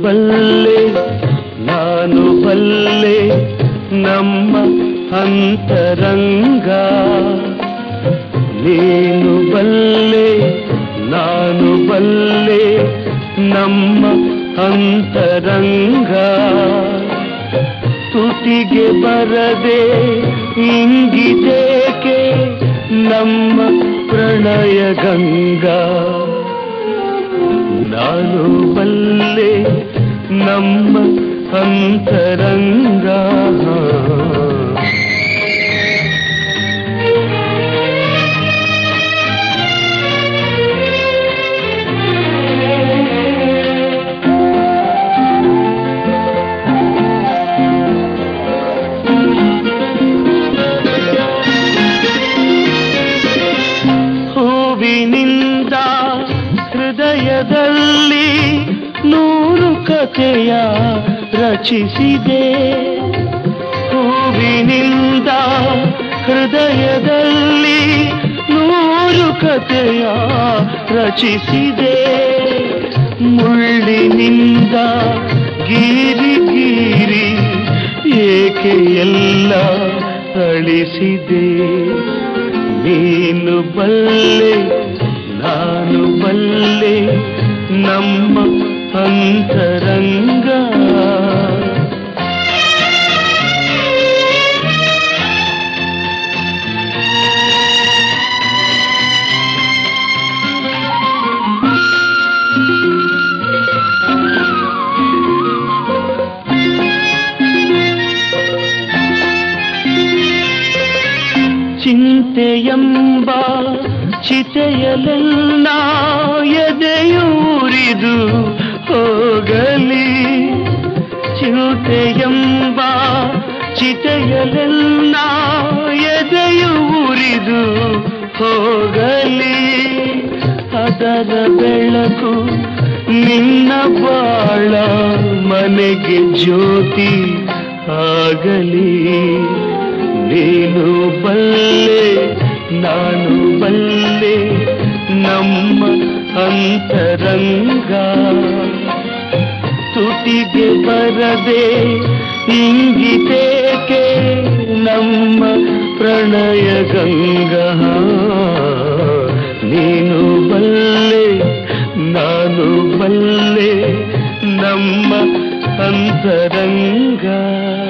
ಬಲ್ಲೆ ನಾನು ಬಲ್ಲೆ ನಮ್ಮ ಅಂತರಂಗ ನೀನು ಬಲ್ಲೆ ನಾನು ಬಲ್ಲೆ ನಮ್ಮ ಅಂತರಂಗ ತುಟಿಗೆ ಬರದೆ ಇಂಗಿದೇಕೆ ನಮ್ಮ ಪ್ರಣಯ ಗಂಗಾ ನಾನು ಬಲ್ಲೆ ನಮ್ಮ ಅಂತರಂಗ ಹೂವಿನಿಂದ ಹೃದಯದಲ್ಲಿ ನೂರು ಕಥೆಯ ರಚಿಸಿದೆ ಹೂವಿನಿಂದ ಹೃದಯದಲ್ಲಿ ನೂರು ಕಥೆಯ ರಚಿಸಿದೆ ಮುಳ್ಳಿನಿಂದ ಗೀರಿ ಗೀರಿ ಏಕೆ ಎಲ್ಲ ಅಳಿಸಿದೆ ನೀನು ಬಲ್ಲೆ ನಾನು ಬಲ್ಲೆ ನಮ್ಮ ಅಂತರಂಗ ಚಿಂತೆಯೆಂಬ ಚಿತೆಯಲೆಲ್ಲ ಎದೆಯೂರಿದು ಹೋಗಲಿ ಚಿಂತೆಯೆಂಬ ಚಿತೆಯಲೆಲ್ಲ ಎದೆಯೂರಿದು ಹೋಗಲಿ ಅದರ ಬೆಳಕು ನಿನ್ನ ಬಾಳ ಮನೆಗೆ ಜ್ಯೋತಿ ಆಗಲಿ ನೀನು ಬಲ್ಲೆ ನಾನು ಬಲ್ಲೆ ನಮ್ಮ ಅಂತರಂಗ ತುಟಿಗೆ ಬರದೆ ಇಂಗಿತೇಕೆ ನಮ್ಮ ಪ್ರಣಯ ಗಂಗಾ ನೀನು ಬಲ್ಲೆ ನಾನು ಬಲ್ಲೆ ನಮ್ಮ ಅಂತರಂಗ